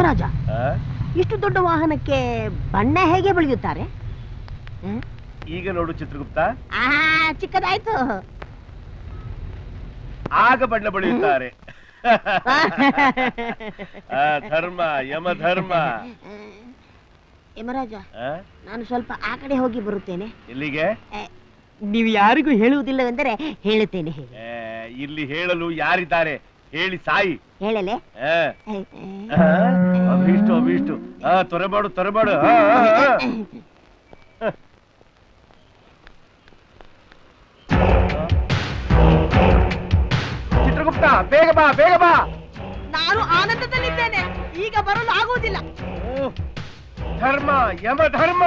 ಯಮರಾಜ ಆ? ಇಷ್ಟು ದೊಡ್ಡ ವಾಹನಕ್ಕೆ ಬಣ್ಣ ಹೇಗೆ ಬಳಿಯುತ್ತಾರೆ ಹ್ಮ್? ಈಗ ನೋಡು ಚಿತ್ರಗುಪ್ತ ಆ ಚಿಕ್ಕದಾಯ್ತು ಆಗ ಬಣ್ಣ ಬಳಿಯುತ್ತಾರೆ ಆ, ಧರ್ಮ ಯಮ ಧರ್ಮ ಯಮರಾಜ ಆ? ನಾನು ಸ್ವಲ್ಪ ಆ ಕಡೆ ಹೋಗಿ ಬರುತ್ತೇನೆ ಎಲ್ಲಿಗೆ ನೀವು ಯಾರಿಗೂ ಹೇಳುವುದಿಲ್ಲವೆಂದರೆ ಹೇಳುತ್ತೇನೆ ಏ, ಇಲ್ಲಿ ಹೇಳಲು ಯಾರಿದ್ದಾರೆ ಹೇಳಿ ಸಾಯಿ ಹೇಳಲೆ ಆ, ಆ, ಅಭೀಷ್ಟು ಅಭೀಷ್ಟು ಆ ತ್ವರೆ ಮಾಡು ತ್ವರೆ ಮಾಡು ಆ, ಆ, ಆ. ಚಿತ್ರಗುಪ್ತ ಬೇಗ ಬಾ ಬೇಗ ಬಾ ನಾನು ಆನಂದದಲ್ಲಿದ್ದೇನೆ ಈಗ ಬರಲು ಆಗುವುದಿಲ್ಲ ಓ, ಧರ್ಮ ಯಮ ಧರ್ಮ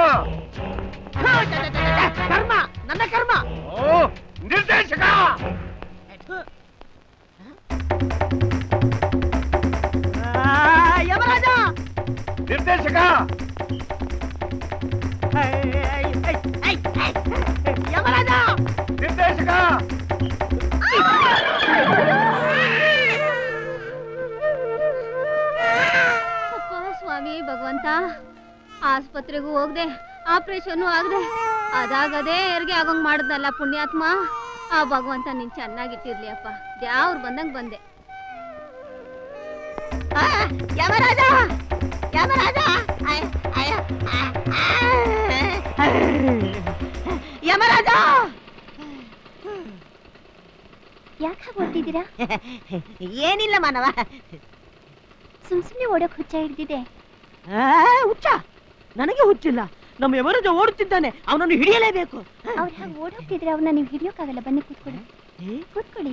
ಕರ್ಮ ನನ್ನ ಕರ್ಮ ಓ ನಿರ್ದೇಶಕ ಆ, ಯಮರಾಜ ನಿರ್ದೇಶಕ ಐ, ಐ, ಐ, ಐ, ಐ. ಯಮರಾಜ ನಿರ್ದೇಶಕ ಅಪ್ಪ ಸ್ವಾಮಿ ಭಗವಂತ ಆಸ್ಪತ್ರೆಗೂ ಹೋಗ್ದೆ ಆಪರೇಷನ್ ಆಗದೆ ಅದಾಗದೇ ಹೆರಿಗೆ ಆಗಂಗ್ ಮಾಡಿದ್ನಲ್ಲ ಪುಣ್ಯಾತ್ಮ ಆ ಭಗವಂತ ನೀನ್ ಚೆನ್ನಾಗಿಟ್ಟಿರ್ಲಿ ಅಪ್ಪ ಯಾವ್ರು ಬಂದಂಗ್ ಬಂದೆ ಆ, ಯಮರಾಜ ಯಮರಾಜ ಐ, ಐ, ಆ, ಆ. ಯಮರಾಜ ಯಾಕೆ ಹಾಗೆ ಓಡ್ತಿದ್ದೀರಾ ಏನಿಲ್ಲ ಮಾನವ ಸುಮ್ ಸುಮ್ನೆ ಓಡಕ್ ಹುಚ್ಚ ಹಿಡ್ದಿದೆ ಆ, ಹುಚ್ಚ ನನಗೆ ಹುಚ್ಚಿಲ್ಲ ನಮ್ಮ ಯಮರಾಜ ಓಡುತ್ತಿದ್ದಾನೆ ಅವನನ್ನು ಹಿಡಿಯಲೇಬೇಕು ಅವ್ರು ಹಾಗೆ ಓಡ್ ಹೋಗ್ತಿದ್ರೆ ಅವ್ರನ್ನ ನೀವು ಹಿಡಿಯೋಕ್ಕಾಗಲ್ಲ ಬನ್ನಿ ಕೂತ್ಕೊಳ್ಳಿ ಕೂತ್ಕೊಳ್ಳಿ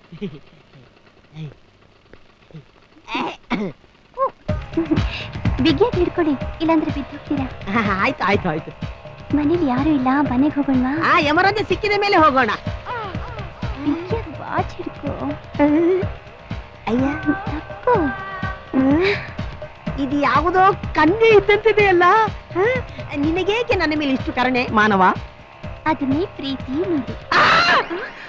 ಬಿಗಿಯಾಗಿ ಹಿಡ್ಕೊಳ್ಳಿ ಇಲ್ಲಾಂದ್ರೆ ಬಿದ್ದು ಹೋಗ್ತೀರಾ ಆಯ್ತು ಆಯ್ತು ಆಯ್ತು ಮನೇಲಿ ಯಾರು ಇಲ್ಲ ಮನೆಗೆ ಹೋಗೋಣವಾ ಆ ಯಮರಾಜ ಸಿಕ್ಕಿದ ಮೇಲೆ ಹೋಗೋಣ ಬಿಗಿಯಾಗಿ ವಾಚ್ ಹಿಡ್ಕೋ ಅಯ್ಯ ತಕ್ಕೋ ಇದು ಯಾವುದೋ ಕಣ್ಣು ಇದ್ದಂತಿದೆಯಲ್ಲ ಹ? ನಿನಗೇಕೆ ನನ್ನ ಮೇಲೆ ಇಷ್ಟು ಕರುಣೆ ಮಾನವ ಅದನ್ನೇ ಪ್ರೀತಿ ನೋಡು ಆ!